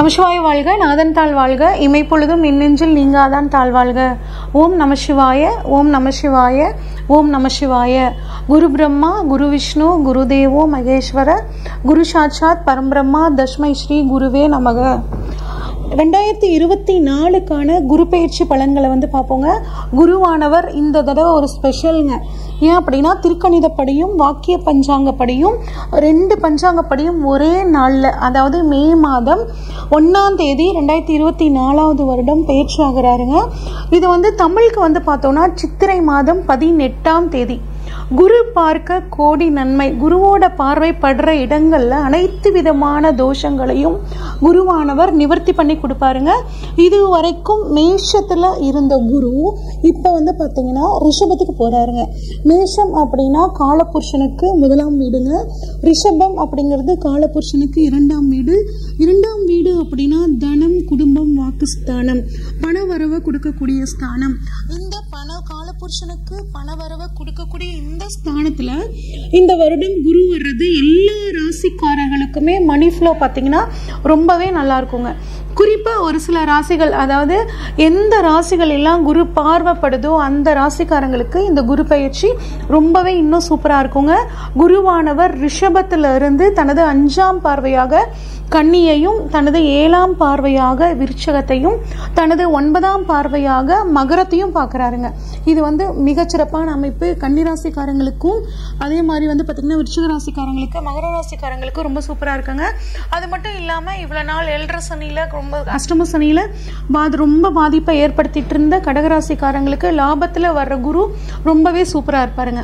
நமசிவாய வாழ்க நாதன் தாழ் வாழ்க இமைப்பொழுதும் மின்னெஞ்சில் நீங்காதான் தாழ் வாழ்க ஓம் நமசிவாய ஓம் நமசிவாய ஓம் நமசிவாய குரு பிரம்மா குரு விஷ்ணு குரு தேவோ மகேஸ்வர குரு சாட்சாத் பரம்பிரம்மா தஸ்மை ஸ்ரீ குருவே நமக ரெண்டாயிரத்தி இருபத்தி நாலுக்கான குரு பயிற்சி பலன்களை வந்து பார்ப்போங்க குருவானவர் இந்த தடவை ஒரு ஸ்பெஷலுங்க ஏன் அப்படின்னா திருக்கணிதப்படியும் வாக்கிய பஞ்சாங்கப்படியும் ரெண்டு பஞ்சாங்கப்படியும் ஒரே நாளில் அதாவது மே மாதம் ஒன்றாம் தேதி ரெண்டாயிரத்தி இருபத்தி நாலாவது வருடம் பயிற்சி ஆகிறாருங்க இது வந்து தமிழுக்கு வந்து பார்த்தோன்னா சித்திரை மாதம் பதினெட்டாம் தேதி குரு பார்க்க கோடி நன்மை குருவோட பார்வை படுற இடங்கள்ல அனைத்து விதமான தோஷங்களையும் குருவானவர் நிவர்த்தி பண்ணி கொடுப்பாருங்க இது வரைக்கும் மேஷத்துல இருந்த குரு இப்போ வந்து பார்த்தீங்கன்னா ரிஷபத்துக்கு போறாருங்க மேஷம் அப்படின்னா காலபுருஷனுக்கு முதலாம் வீடுங்க ரிஷபம் அப்படிங்கிறது காலபுருஷனுக்கு இரண்டாம் வீடு இரண்டாம் வீடு அப்படின்னா தனம் குடும்பம் வாக்குஸ்தானம் பண வரவை கொடுக்கக்கூடிய ஸ்தானம் இந்த பண காலபுருஷனுக்கு பண வரவை கொடுக்கக்கூடிய இந்த ஸ்தானத்துல இந்த வருடம் குரு வர்றது எல்லா ராசிக்காரர்களுக்குமே மணி ஃப்ளோ பார்த்தீங்கன்னா ரொம்பவே நல்லா இருக்குங்க குறிப்பாக ஒரு சில ராசிகள் அதாவது எந்த ராசிகள் எல்லாம் குரு பார்வைப்படுதோ அந்த ராசிக்காரங்களுக்கு இந்த குரு பயிற்சி ரொம்பவே இன்னும் சூப்பராக இருக்குங்க குருவானவர் ரிஷபத்துல இருந்து தனது அஞ்சாம் பார்வையாக கன்னியையும் தனது ஏழாம் பார்வையாக விருச்சகத்தையும் தனது ஒன்பதாம் பார்வையாக மகரத்தையும் பார்க்குறாருங்க இது வந்து மிகச்சிறப்பான அமைப்பு கன்னிராசிக்காரங்களுக்கும் அதே மாதிரி வந்து பார்த்திங்கன்னா விருச்சிக ராசிக்காரங்களுக்கு மகர ராசிக்காரங்களுக்கு ரொம்ப சூப்பராக இருக்குங்க அது மட்டும் இல்லாமல் இவ்வளோ நாள் ஏழரை சனியில் ரொம்ப அஷ்டம சனியில் பாது ரொம்ப பாதிப்பை ஏற்படுத்திட்டு இருந்த கடகராசிக்காரங்களுக்கு லாபத்தில் வர்ற குரு ரொம்பவே சூப்பராக இருப்பாருங்க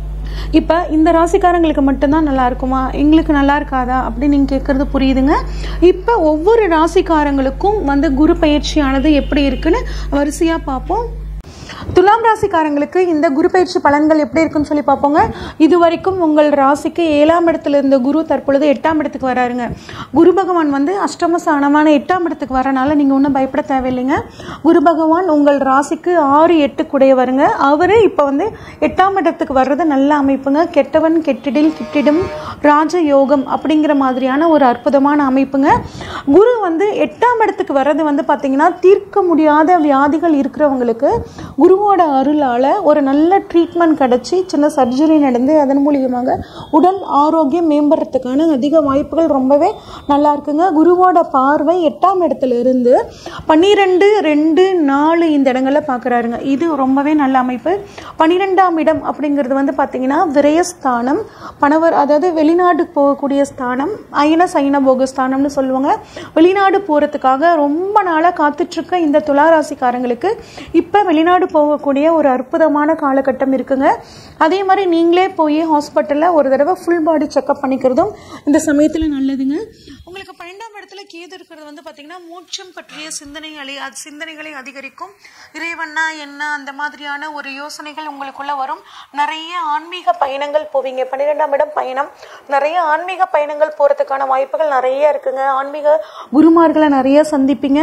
இப்போ இந்த ராசிக்காரங்களுக்கு மட்டும்தான் நல்லா இருக்குமா எங்களுக்கு நல்லா இருக்காதா அப்படின்னு நீங்கள் கேட்குறது புரியுதுங்க இப்போ ஒவ்வொரு ராசிக்காரங்களுக்கும் வந்து குரு பயிற்சியானது எப்படி இருக்குன்னு வரிசையாக பார்ப்போம் துலாம் ராசிக்காரங்களுக்கு இந்த குரு பயிற்சி பலன்கள் எப்படி இருக்குன்னு சொல்லி பார்ப்போங்க இது வரைக்கும் உங்கள் ராசிக்கு ஏழாம் இடத்துல இருந்த குரு தற்பொழுது எட்டாம் இடத்துக்கு வராருங்க குரு பகவான் வந்து அஷ்டம ஸ்தானமான எட்டாம் இடத்துக்கு வரனால நீங்கள் ஒன்றும் பயப்பட தேவையில்லைங்க குரு பகவான் உங்கள் ராசிக்கு ஆறு எட்டு கூடைய வருங்க அவர் இப்போ வந்து எட்டாம் இடத்துக்கு வர்றது நல்ல அமைப்புங்க கெட்டவன் கெட்டிடில் கிட்டிடும் ராஜ யோகம் அப்படிங்கிற மாதிரியான ஒரு அற்புதமான அமைப்புங்க குரு வந்து எட்டாம் இடத்துக்கு வர்றது வந்து பார்த்தீங்கன்னா தீர்க்க முடியாத வியாதிகள் இருக்கிறவங்களுக்கு குருவோட அருளால் ஒரு நல்ல ட்ரீட்மெண்ட் கிடச்சி சின்ன சர்ஜரி நடந்து அதன் மூலியமாக உடல் ஆரோக்கியம் மேம்படுறதுக்கான அதிக வாய்ப்புகள் ரொம்பவே நல்லா இருக்குங்க குருவோட பார்வை எட்டாம் இடத்துல இருந்து பன்னிரெண்டு ரெண்டு நாலு இந்த இடங்களில் பார்க்குறாருங்க இது ரொம்பவே நல்ல அமைப்பு பன்னிரெண்டாம் இடம் அப்படிங்கிறது வந்து பார்த்தீங்கன்னா விரயஸ்தானம் பணவர் அதாவது வெளிநாடு போகக்கூடிய ஸ்தானம் அயன சைன போக ஸ்தானம்னு சொல்லுவாங்க வெளிநாடு போகிறதுக்காக ரொம்ப நாளாக காத்துட்ருக்க இந்த துளாராசிக்காரங்களுக்கு இப்போ வெளிநாடு போகக்கூடிய ஒரு அற்புதமான காலகட்டம் இருக்குங்க அதே மாதிரி நீங்களே போய் ஹாஸ்பிட்டலில் ஒரு தடவை ஃபுல் பாடி செக்அப் பண்ணிக்கிறதும் இந்த சமயத்தில் நல்லதுங்க உங்களுக்கு பன்னெண்டாம் இடத்துல கேது இருக்கிறது வந்து பார்த்தீங்கன்னா மூச்சம் பற்றிய சிந்தனைகளை அது சிந்தனைகளை அதிகரிக்கும் இறைவன்னா என்ன அந்த மாதிரியான ஒரு யோசனைகள் உங்களுக்குள்ள வரும் நிறைய ஆன்மீக பயணங்கள் போவீங்க பன்னிரெண்டாம் இடம் பயணம் நிறைய ஆன்மீக பயணங்கள் போகிறதுக்கான வாய்ப்புகள் நிறைய இருக்குங்க ஆன்மீக குருமார்களை நிறைய சந்திப்பீங்க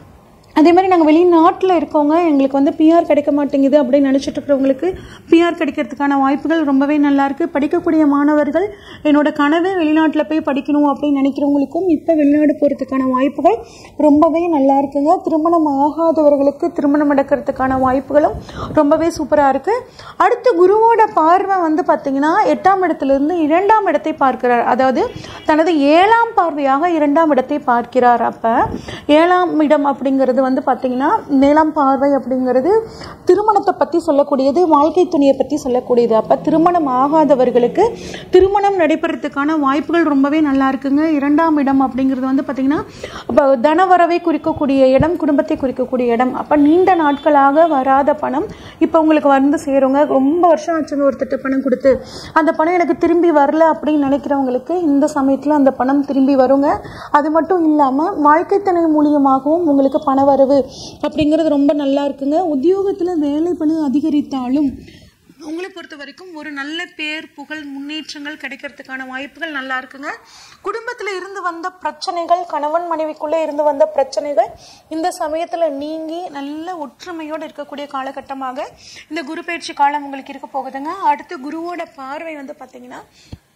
அதே மாதிரி நாங்கள் வெளிநாட்டில் இருக்கவங்க எங்களுக்கு வந்து பிஆர் கிடைக்க மாட்டேங்குது அப்படின்னு நினச்சிட்டு இருக்கிறவங்களுக்கு பிஆர் கிடைக்கிறதுக்கான வாய்ப்புகள் ரொம்பவே நல்லா இருக்கு படிக்கக்கூடிய மாணவர்கள் என்னோட கனவே வெளிநாட்டில் போய் படிக்கணும் அப்படின்னு நினைக்கிறவங்களுக்கும் இப்போ வெளிநாடு போகிறதுக்கான வாய்ப்புகள் ரொம்பவே நல்லா இருக்குங்க திருமணம் ஆகாதவர்களுக்கு திருமணம் நடக்கிறதுக்கான வாய்ப்புகளும் ரொம்பவே சூப்பராக இருக்கு அடுத்து குருவோட பார்வை வந்து பார்த்தீங்கன்னா எட்டாம் இடத்திலிருந்து இரண்டாம் இடத்தை பார்க்கிறார் அதாவது தனது ஏழாம் பார்வையாக இரண்டாம் இடத்தை பார்க்கிறார் அப்போ ஏழாம் இடம் அப்படிங்கிறது வந்து பார்த்தீங்கன்னா மேலாம் பார்வை அப்படிங்கிறது திருமணத்தை பற்றி சொல்லக்கூடியது வாழ்க்கை துணியை பற்றி சொல்லக்கூடியது அப்போ திருமணம் ஆகாதவர்களுக்கு திருமணம் நடைபெறத்துக்கான வாய்ப்புகள் ரொம்பவே நல்லா இருக்குங்க இரண்டாம் இடம் அப்படிங்கிறது வந்து பார்த்தீங்கன்னா இப்போ தனவரவை குறிக்கக்கூடிய இடம் குடும்பத்தை குறிக்கக்கூடிய இடம் அப்போ நீண்ட நாட்களாக வராத பணம் இப்போ உங்களுக்கு வந்து சேருங்க ரொம்ப வருஷம் ஆச்சுன்னு ஒருத்தட்ட பணம் கொடுத்து அந்த பணம் எனக்கு திரும்பி வரல அப்படின்னு நினைக்கிறவங்களுக்கு இந்த சமயத்தில் அந்த பணம் திரும்பி வருங்க அது மட்டும் இல்லாமல் வாழ்க்கை துணை மூலியமாகவும் உங்களுக்கு பண வரவு அப்படிங்கிறது ரொம்ப நல்லா இருக்குங்க உத்தியோகத்தில் வேலை பணி அதிகரித்தாலும் உங்களை பொறுத்த வரைக்கும் ஒரு நல்ல பேர் புகழ் முன்னேற்றங்கள் கிடைக்கிறதுக்கான வாய்ப்புகள் நல்லா இருக்குங்க குடும்பத்தில் இருந்து வந்த பிரச்சனைகள் கணவன் மனைவிக்குள்ளே இருந்து வந்த பிரச்சனைகள் இந்த சமயத்தில் நீங்கி நல்ல ஒற்றுமையோடு இருக்கக்கூடிய காலகட்டமாக இந்த குரு பயிற்சி காலம் உங்களுக்கு இருக்க போகுதுங்க அடுத்து குருவோட பார்வை வந்து பார்த்தீங்கன்னா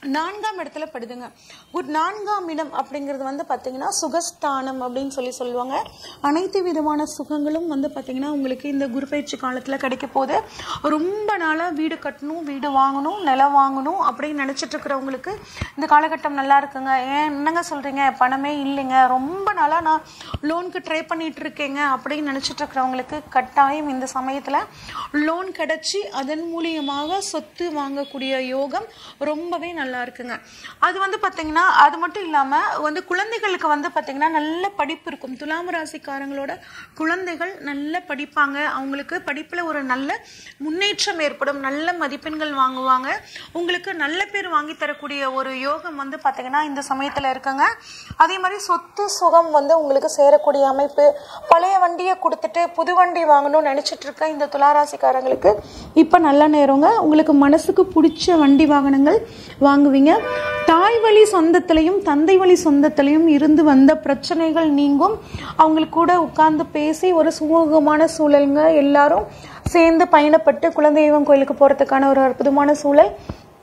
நான்காம் இடத்துல படுதுங்க குட் நான்காம் இடம் அப்படிங்கிறது வந்து பார்த்தீங்கன்னா சுகஸ்தானம் அப்படின்னு சொல்லி சொல்லுவாங்க அனைத்து விதமான சுகங்களும் வந்து பார்த்தீங்கன்னா உங்களுக்கு இந்த குரு பயிற்சி காலத்தில் கிடைக்க போகுது ரொம்ப நாளாக வீடு கட்டணும் வீடு வாங்கணும் நிலம் வாங்கணும் அப்படின்னு நினச்சிட்டு இருக்கிறவங்களுக்கு இந்த காலகட்டம் நல்லா இருக்குங்க ஏன் என்னங்க சொல்கிறீங்க பணமே இல்லைங்க ரொம்ப நாளாக நான் லோனுக்கு ட்ரை பண்ணிட்டு இருக்கேங்க அப்படின்னு நினச்சிட்டு இருக்கிறவங்களுக்கு கட்டாயம் இந்த சமயத்தில் லோன் கிடச்சி அதன் மூலியமாக சொத்து வாங்கக்கூடிய யோகம் ரொம்பவே நல்லா இருக்குங்க அது வந்து பார்த்தீங்கன்னா அது மட்டும் இல்லாமல் வந்து குழந்தைகளுக்கு வந்து பார்த்தீங்கன்னா நல்ல படிப்பு இருக்கும் துலாம் ராசிக்காரங்களோட குழந்தைகள் நல்ல படிப்பாங்க அவங்களுக்கு படிப்பில் ஒரு நல்ல முன்னேற்றம் ஏற்படும் நல்ல மதிப்பெண்கள் வாங்குவாங்க உங்களுக்கு நல்ல பேர் வாங்கி தரக்கூடிய ஒரு யோகம் வந்து பார்த்தீங்கன்னா இந்த சமயத்தில் இருக்குங்க அதே மாதிரி சொத்து சுகம் வந்து உங்களுக்கு சேரக்கூடிய அமைப்பு பழைய வண்டியை கொடுத்துட்டு புது வண்டி வாங்கணும்னு நினச்சிட்டு இருக்க இந்த துளாராசிக்காரங்களுக்கு இப்போ நல்ல நேரங்க உங்களுக்கு மனசுக்கு பிடிச்ச வண்டி வாகனங்கள் வாங்குவீங்க தாய் வழி சொந்தத்திலையும் தந்தை வழி சொந்தத்திலையும் இருந்து வந்த பிரச்சனைகள் நீங்கும் அவங்களுக்கு கூட உட்கார்ந்து பேசி ஒரு சுமூகமான சூழலுங்க எல்லாரும் சேர்ந்து பயணப்பட்டு குலதெய்வம் கோயிலுக்கு போகிறதுக்கான ஒரு அற்புதமான சூழல்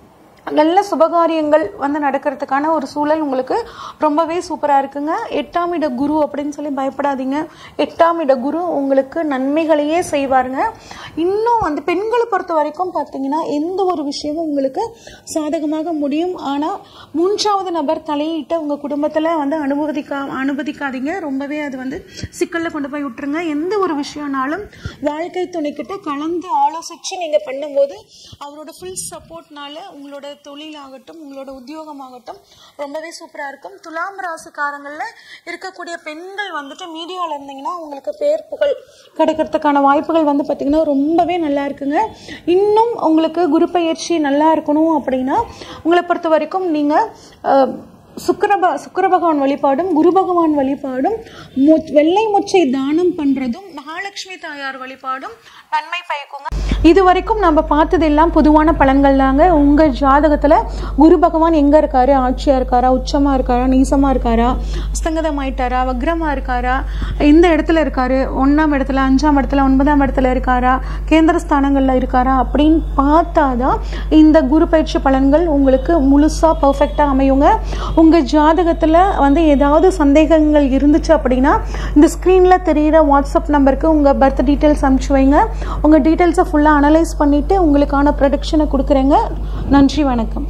நல்ல சுபகாரியங்கள் வந்து நடக்கிறதுக்கான ஒரு சூழல் உங்களுக்கு ரொம்பவே சூப்பராக இருக்குங்க எட்டாம் இட குரு அப்படின்னு சொல்லி பயப்படாதீங்க எட்டாம் இட குரு உங்களுக்கு நன்மைகளையே செய்வாருங்க இன்னும் வந்து பெண்களை பொறுத்த வரைக்கும் பார்த்தீங்கன்னா எந்த ஒரு விஷயமும் உங்களுக்கு சாதகமாக முடியும் ஆனால் மூன்றாவது நபர் தலையிட்டு உங்கள் குடும்பத்தில் வந்து அனுமதிக்கா அனுமதிக்காதீங்க ரொம்பவே அது வந்து சிக்கலில் கொண்டு போய் விட்டுருங்க எந்த ஒரு விஷயம்னாலும் வாழ்க்கை துணைக்கிட்ட கலந்து ஆலோசித்து நீங்கள் பண்ணும்போது அவரோட ஃபுல் சப்போர்ட்னால உங்களோட தொழிலாகட்டும் உங்களோட உத்தியோகமாகட்டும் ரொம்பவே சூப்பராக இருக்கும் துலாம் ராசிக்காரங்களில் இருக்கக்கூடிய பெண்கள் வந்துட்டு மீடியாவில் இருந்தீங்கன்னா உங்களுக்கு பேர் புகழ் கிடைக்கிறதுக்கான வாய்ப்புகள் வந்து பார்த்திங்கன்னா ரொம்பவே நல்லா இருக்குங்க இன்னும் உங்களுக்கு குரு பயிற்சி நல்லா இருக்கணும் அப்படின்னா உங்களை பொறுத்த வரைக்கும் நீங்கள் சுக்கரப சுக்கர பகவான் வழிபாடும் குரு பகவான் வழிபாடும் மொ- வெள்ளை மொச்சை தானம் பண்றதும் மகாலட்சுமி தாயார் வழிபாடும் நன்மை பயக்குங்க இது வரைக்கும் நம்ம பார்த்தது எல்லாம் பொதுவான பலன்கள் தாங்க உங்க ஜாதகத்துல குரு பகவான் எங்க இருக்காரு ஆட்சியா இருக்காரா உச்சமா இருக்காரா நீசமா இருக்காரா அஸ்தங்கதம் ஆயிட்டாரா வக்ரமா இருக்காரா எந்த இடத்துல இருக்காரு ஒன்னாம் இடத்துல அஞ்சாம் இடத்துல ஒன்பதாம் இடத்துல இருக்காரா கேந்திர ஸ்தானங்கள்ல இருக்காரா அப்படின்னு பார்த்தாதான் இந்த குரு பயிற்சி பலன்கள் உங்களுக்கு முழுசா பர்ஃபெக்டா அமையுங்க உங்க ஜாதகத்துல வந்து ஏதாவது சந்தேகங்கள் இருந்துச்சு அப்படின்னா இந்த ஸ்க்ரீன்ல தெரியிற வாட்ஸ்அப் நம்பருக்கு உங்க பர்த் டீட்டெயில்ஸ் அனுப்பிச்சு வைங்க உங்க டீட்டெயில்ஸை ஃபுல்லா அனலைஸ் பண்ணிட்டு உங்களுக்கான ப்ரொடக்ஷனை கொடுக்குறேங்க நன்றி வணக்கம்